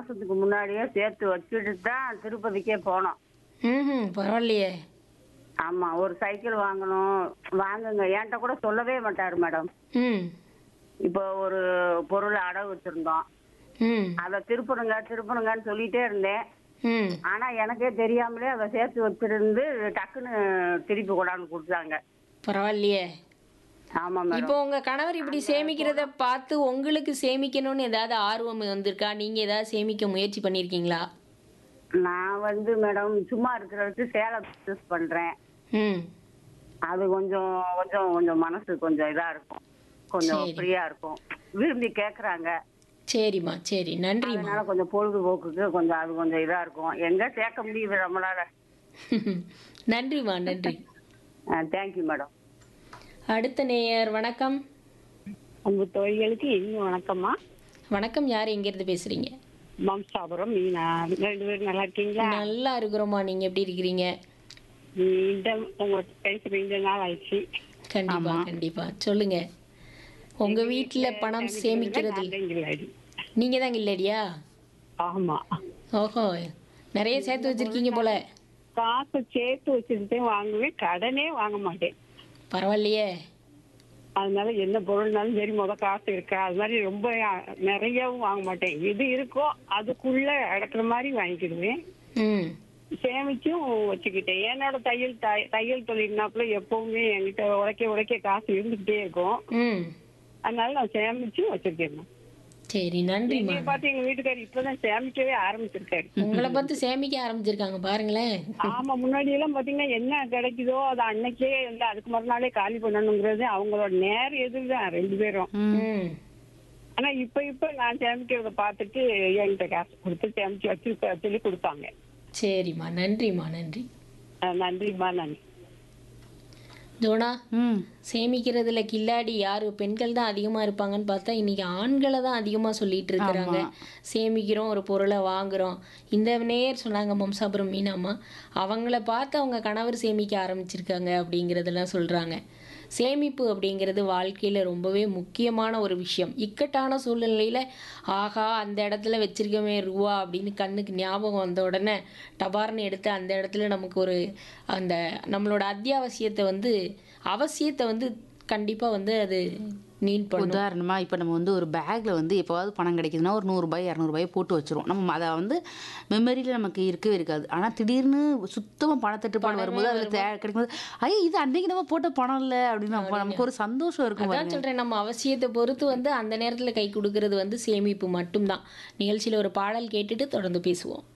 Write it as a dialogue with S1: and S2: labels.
S1: மாசத்துக்கு முன்னாடியே சேர்த்து வச்சுட்டு தான் திருப்பதிக்கே போனோம்
S2: ம் பரவாயில்லையே
S1: ஆமா ஒரு சைக்கிள் வாங்கணும் வாங்குங்க என்கிட்ட கூட சொல்லவே மாட்டாரு மேடம்
S2: ம்
S1: இப்போ ஒரு பொருள் அடகு வச்சிருந்தோம்
S2: ம்
S1: அதை திருப்பணுங்க திருப்பணுங்கன்னு சொல்லிட்டே இருந்தேன்
S2: ம்
S1: ஆனா எனக்கே தெரியாமலே அதை சேர்த்து வச்சிருந்து டக்குன்னு திருப்பி கொண்டாந்து கொடுத்தாங்க
S2: பரவாயில்லையே
S1: ஆமா மேடம்
S2: இப்போ உங்க கணவர் இப்படி சேமிக்கிறத பார்த்து உங்களுக்கு சேமிக்கணும்னு ஏதாவது ஆர்வம் வந்திருக்கா நீங்க ஏதாவது சேமிக்க முயற்சி பண்ணிருக்கீங்களா
S1: நான் வந்து மேடம் சும்மா இருக்கிறதுக்கு சேலை பிசினஸ் பண்றேன்
S2: ம்
S1: அது கொஞ்சம் கொஞ்சம் கொஞ்சம் மனசு கொஞ்சம் இதா இருக்கும் கொஞ்சம்
S2: சரி.
S1: ஃப்ரீயா இருக்கும் விரும்பி கேக்குறாங்க
S2: சரிம்மா சரி நன்றிம்மா
S1: அதனால கொஞ்சம் பொழுதுபோக்குக்கு கொஞ்சம் அது கொஞ்சம் இதா இருக்கும் எங்க சேர்க்க முடியுது நம்மளால
S2: நன்றிம்மா நன்றி
S1: தேங்க்யூ மேடம்
S2: அடுத்த நேயர் வணக்கம்
S1: உங்க தோழிகளுக்கு இன்னும் வணக்கம்மா
S2: வணக்கம் யார் எங்கேருந்து பேசுறீங்க
S1: வம்சாபுரம் மீனா ரெண்டு பேரும் நல்லா இருக்கீங்களா
S2: நல்லா இருக்கிறோம்மா நீங்க எப்படி இருக்கிறீங்க
S1: இந்த உங்க பேசி ரெண்டு நாள் ஆயிடுச்சு
S2: கண்டிப்பா கண்டிப்பா சொல்லுங்க உங்க வீட்ல பணம் சேமிக்கிறது
S1: நான்கு
S2: நீங்க தான் இல்லடியா
S1: ஆமா
S2: ஓஹோ நிறைய சேர்த்து வச்சிருக்கீங்க போல
S1: காசு சேர்த்து வச்சுட்டு வாங்குவேன் கடனே வாங்க மாட்டேன்
S2: பரவாயில்லையே
S1: அதனால என்ன பொருள்னாலும் சரி முத காசு இருக்கா அது மாதிரி ரொம்ப நிறையவும் வாங்க மாட்டேன் எது இருக்கோ அதுக்குள்ள அடக்குற மாதிரி வாங்கிக்கிடுவேன்
S2: ம்
S1: சேமிச்சும் வச்சுக்கிட்டேன் என்னோட தையல் தை- தையல் தொழில்னாப்புல எப்பவுமே என்கிட்ட உழைக்க உழைக்க காசு இருந்துகிட்டே இருக்கும்
S2: ம்
S1: அதனால நான் சேமிச்சும் வச்சிருக்கேன்
S2: சரி நன்றிம்மா
S1: என்னைய பார்த்து எங்க வீட்டுக்காரர் இப்பதான் சேமிக்கவே ஆரம்பிச்சிருக்காரு
S2: உங்களை பார்த்து சேமிக்க ஆரம்பிச்சிருக்காங்க பாருங்களேன்
S1: ஆமா முன்னாடி எல்லாம் பாத்தீங்கன்னா என்ன கிடைக்குதோ அது அன்னைக்கே வந்து அதுக்கு மறுநாளே காலி பண்ணணுங்கிறது அவங்களோட நேர எதிர்தான் ரெண்டு பேரும்
S2: ம்
S1: ஆனா இப்ப இப்ப நான் சேமிக்கிறத பார்த்துட்டு என்கிட்ட காசு கொடுத்து சேமிச்சு வச்சிருக்க சொல்லி கொடுப்பாங்க
S2: சரிம்மா நன்றிம்மா நன்றி
S1: அஹ் நன்றிம்மா நன்றி
S2: ஜோனா
S3: ம்
S2: சேமிக்கிறதுல கில்லாடி யாரு பெண்கள் தான் அதிகமா இருப்பாங்கன்னு பார்த்தா இன்னைக்கு ஆண்களை தான் அதிகமா சொல்லிட்டு இருக்கிறாங்க சேமிக்கிறோம் ஒரு பொருளை வாங்குறோம் இந்த நேர் சொன்னாங்க மம்சாபுரம் மீனாம்மா அவங்கள பார்த்து அவங்க கணவர் சேமிக்க ஆரம்பிச்சிருக்காங்க அப்படிங்கிறதெல்லாம் சொல்றாங்க சேமிப்பு அப்படிங்கிறது வாழ்க்கையில ரொம்பவே முக்கியமான ஒரு விஷயம் இக்கட்டான சூழ்நிலையில ஆகா அந்த இடத்துல வச்சிருக்கமே ரூபா அப்படின்னு கண்ணுக்கு ஞாபகம் வந்த உடனே டபார்னு எடுத்து அந்த இடத்துல நமக்கு ஒரு அந்த நம்மளோட அத்தியாவசியத்தை வந்து அவசியத்தை வந்து கண்டிப்பா வந்து அது நீட் பண்ணும்
S3: உதாரணமா இப்போ நம்ம வந்து ஒரு பேக்ல வந்து எப்போவாவது பணம் கிடைக்குதுன்னா ஒரு நூறுரூபாய் இரநூறுபாய் போட்டு வச்சிருவோம் நம்ம அதை வந்து மெமரியில் நமக்கு இருக்கவே இருக்காது ஆனால் திடீர்னு சுத்தமாக பணத்தட்டுப்பாடு வரும்போது அதில் தே கிடைக்கும்போது ஐயோ இது அன்னைக்கு நம்ம போட்ட பணம் இல்லை அப்படின்னு நம்ம நமக்கு ஒரு சந்தோஷம் இருக்கும்
S2: அதான்
S3: பாருங்க
S2: சொல்றேன் நம்ம அவசியத்தை பொறுத்து வந்து அந்த நேரத்துல கை கொடுக்கறது வந்து சேமிப்பு மட்டும்தான் நிகழ்ச்சியில ஒரு பாடல் கேட்டுட்டு தொடர்ந்து பேசுவோம்